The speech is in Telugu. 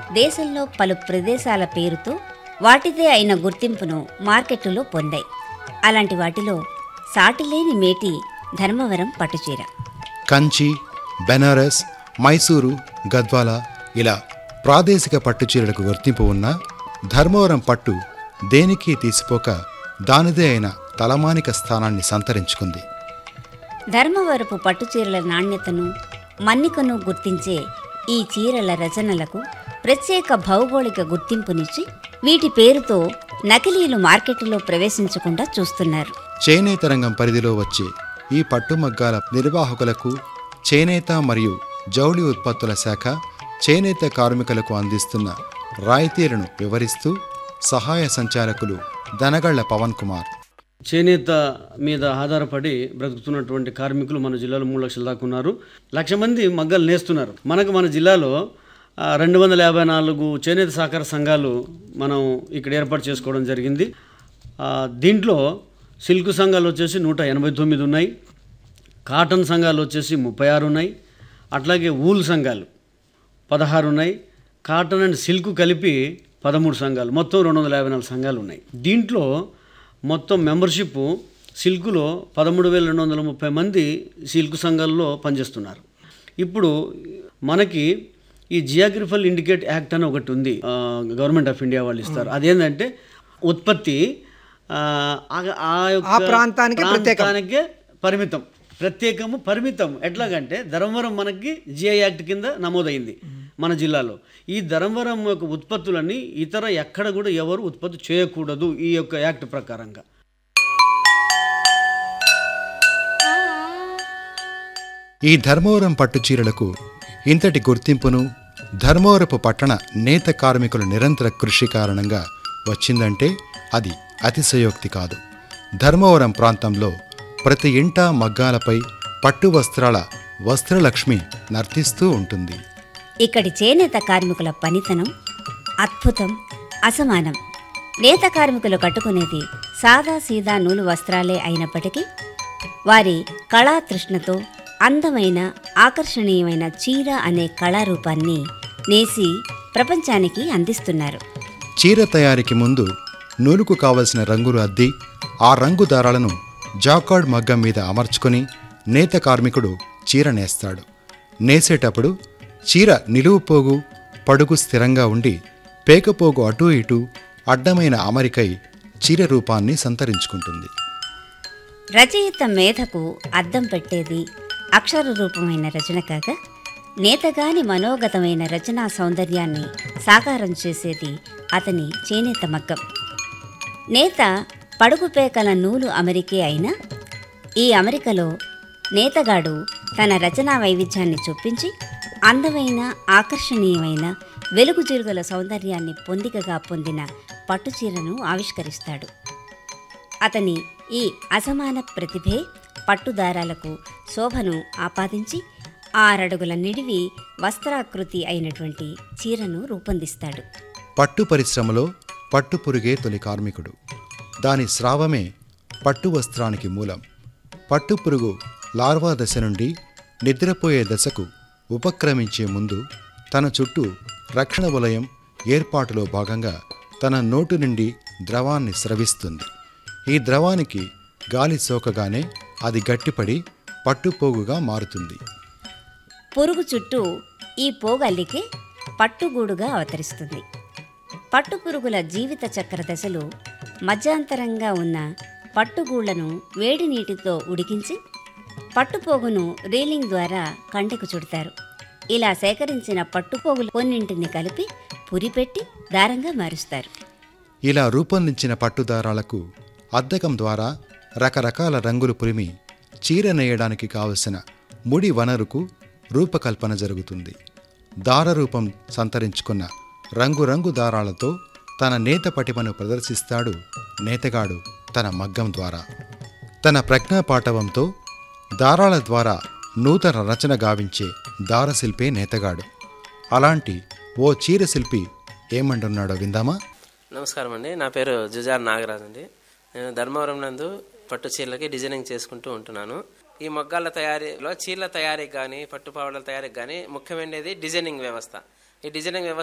దేశంలో పలు ప్రదేశాల పేరుతో వాటిదే అయిన గుర్తింపును మార్కెట్టులో పొందాయి అలాంటి వాటిలో సాటిలేని మేటి ధర్మవరం పట్టుచీర కంచి బెనారస్ మైసూరు గద్వాల ఇలా ప్రాదేశిక పట్టుచీరలకు గుర్తింపు ఉన్న ధర్మవరం పట్టు దేనికి తీసిపోక దానిదే అయిన తలమానిక స్థానాన్ని సంతరించుకుంది ధర్మవరపు పట్టుచీరల నాణ్యతను మన్నికను గుర్తించే ఈ చీరల రచనలకు ప్రత్యేక భౌగోళిక గుర్తింపునిచ్చి వీటి పేరుతో నకిలీలు మార్కెట్టులో ప్రవేశించకుండా చూస్తున్నారు చేనేత రంగం పరిధిలో వచ్చే ఈ పట్టుమగ్గాల నిర్వాహకులకు చేనేత మరియు జౌళి ఉత్పత్తుల శాఖ చేనేత కార్మికులకు అందిస్తున్న రాయితీలను వివరిస్తూ సహాయ సంచాలకులు దనగళ్ల పవన్ కుమార్ చేనేత మీద ఆధారపడి బ్రతుకుతున్నటువంటి కార్మికులు మన జిల్లాలో మూడు లక్షల దాకా ఉన్నారు లక్ష మంది మగ్గలు నేస్తున్నారు మనకు మన జిల్లాలో ఆ, రెండు వందల యాభై నాలుగు చేనేత సహకార సంఘాలు మనం ఇక్కడ ఏర్పాటు చేసుకోవడం జరిగింది ఆ, దీంట్లో సిల్క్ సంఘాలు వచ్చేసి నూట ఎనభై తొమ్మిది ఉన్నాయి కాటన్ సంఘాలు వచ్చేసి ముప్పై ఆరు ఉన్నాయి అట్లాగే ఊల్ సంఘాలు పదహారు ఉన్నాయి కాటన్ అండ్ సిల్క్ కలిపి పదమూడు సంఘాలు మొత్తం రెండు వందల యాభై నాలుగు సంఘాలు ఉన్నాయి దీంట్లో మొత్తం మెంబర్షిప్ సిల్క్లో పదమూడు వేల రెండు వందల ముప్పై మంది సిల్క్ సంఘాల్లో పనిచేస్తున్నారు ఇప్పుడు మనకి ఈ జియాగ్రఫల్ ఇండికేట్ యాక్ట్ అని ఒకటి ఉంది ఆ, గవర్నమెంట్ ఆఫ్ ఇండియా వాళ్ళు ఇస్తారు అదేంటంటే ఉత్పత్తి ఆ, ఆ- ఆ యొక్క ఆ ప్రాంతానికి ప్రత్యేకం. ప్రాంతానికే పరిమితం ప్రత్యేకము పరిమితం ఎట్లాగంటే ధర్మవరం మనకి జిఐ యాక్ట్ కింద నమోదైంది మన జిల్లాలో ఈ ధర్మవరం యొక్క ఉత్పత్తులని ఇతర ఎక్కడ కూడా ఎవరు ఉత్పత్తి చేయకూడదు ఈ యొక్క యాక్ట్ ప్రకారంగా ఈ ధర్మవరం పట్టు చీరలకు ఇంతటి గుర్తింపును ధర్మవరపు పట్టణ నేత కార్మికుల నిరంతర కృషి కారణంగా వచ్చిందంటే అది అతిశయోక్తి కాదు ధర్మవరం ప్రాంతంలో ప్రతి ఇంటా మగ్గాలపై పట్టు వస్త్రాల వస్త్రలక్ష్మి నర్తిస్తూ ఉంటుంది ఇక్కడి చేనేత కార్మికుల పనితనం అద్భుతం అసమానం నేత కార్మికులు కట్టుకునేది సాదా సీదా నూలు వస్త్రాలే అయినప్పటికీ వారి కళాతృష్ణతో అందమైన ఆకర్షణీయమైన చీర అనే కళారూపాన్ని నేసి ప్రపంచానికి అందిస్తున్నారు చీర తయారీకి ముందు నూలుకు కావలసిన రంగులు అద్ది ఆ రంగు దారాలను జాకార్డ్ మగ్గం మీద అమర్చుకొని నేత కార్మికుడు చీర నేస్తాడు నేసేటప్పుడు చీర నిలువు పోగు పడుగు స్థిరంగా ఉండి పేకపోగు అటూ ఇటూ అడ్డమైన అమరికై చీర రూపాన్ని సంతరించుకుంటుంది రచయిత మేధకు అద్దం పెట్టేది అక్షర రూపమైన రచన కాగా నేతగాని మనోగతమైన రచనా సౌందర్యాన్ని సాకారం చేసేది అతని చేనేత మగ్గం నేత పడుగుపేకల నూలు అమరికే అయినా ఈ అమరికలో నేతగాడు తన రచనా వైవిధ్యాన్ని చొప్పించి అందమైన ఆకర్షణీయమైన వెలుగు చిరుగుల సౌందర్యాన్ని పొందికగా పొందిన పట్టుచీరను ఆవిష్కరిస్తాడు అతని ఈ అసమాన ప్రతిభే పట్టుదారాలకు శోభను ఆపాదించి ఆరడుగుల నిడివి వస్త్రాకృతి అయినటువంటి చీరను రూపొందిస్తాడు పట్టు పరిశ్రమలో పట్టు పురుగే తొలి కార్మికుడు దాని స్రావమే పట్టు వస్త్రానికి మూలం పట్టు పురుగు లార్వా దశ నుండి నిద్రపోయే దశకు ఉపక్రమించే ముందు తన చుట్టూ రక్షణ వలయం ఏర్పాటులో భాగంగా తన నోటు నుండి ద్రవాన్ని స్రవిస్తుంది ఈ ద్రవానికి గాలి సోకగానే అది గట్టిపడి పట్టుపోగుగా మారుతుంది పురుగు చుట్టూ ఈ పోగల్లికే పట్టుగూడుగా అవతరిస్తుంది పట్టుపురుగుల జీవిత చక్ర దశలు మధ్యాంతరంగా ఉన్న పట్టుగూళ్లను వేడి నీటితో ఉడికించి పట్టుపోగును రీలింగ్ ద్వారా కంటికి చుడతారు ఇలా సేకరించిన పట్టుపోగులు కొన్నింటిని కలిపి పురిపెట్టి దారంగా మారుస్తారు ఇలా రూపొందించిన పట్టుదారాలకు అద్దకం ద్వారా రకరకాల రంగులు పురిమి చీర నేయడానికి కావలసిన ముడి వనరుకు రూపకల్పన జరుగుతుంది దార రూపం సంతరించుకున్న రంగురంగు దారాలతో తన నేత పటిమను ప్రదర్శిస్తాడు నేతగాడు తన మగ్గం ద్వారా తన ప్రజ్ఞాపాటవంతో దారాల ద్వారా నూతన రచన గావించే దారశిల్పే నేతగాడు అలాంటి ఓ చీర శిల్పి ఏమంటున్నాడో విందామా నమస్కారం అండి నా పేరు జుజార్ నాగరాజ్ అండి నేను ధర్మవరం నందు పట్టు చీరలకి డిజైనింగ్ చేసుకుంటూ ఉంటున్నాను ఈ మొగ్గాల తయారీలో చీరల తయారీకి కానీ పట్టుపావడల తయారీకి కానీ ముఖ్యమైనది డిజైనింగ్ వ్యవస్థ ఈ డిజైనింగ్ వ్యవస్థ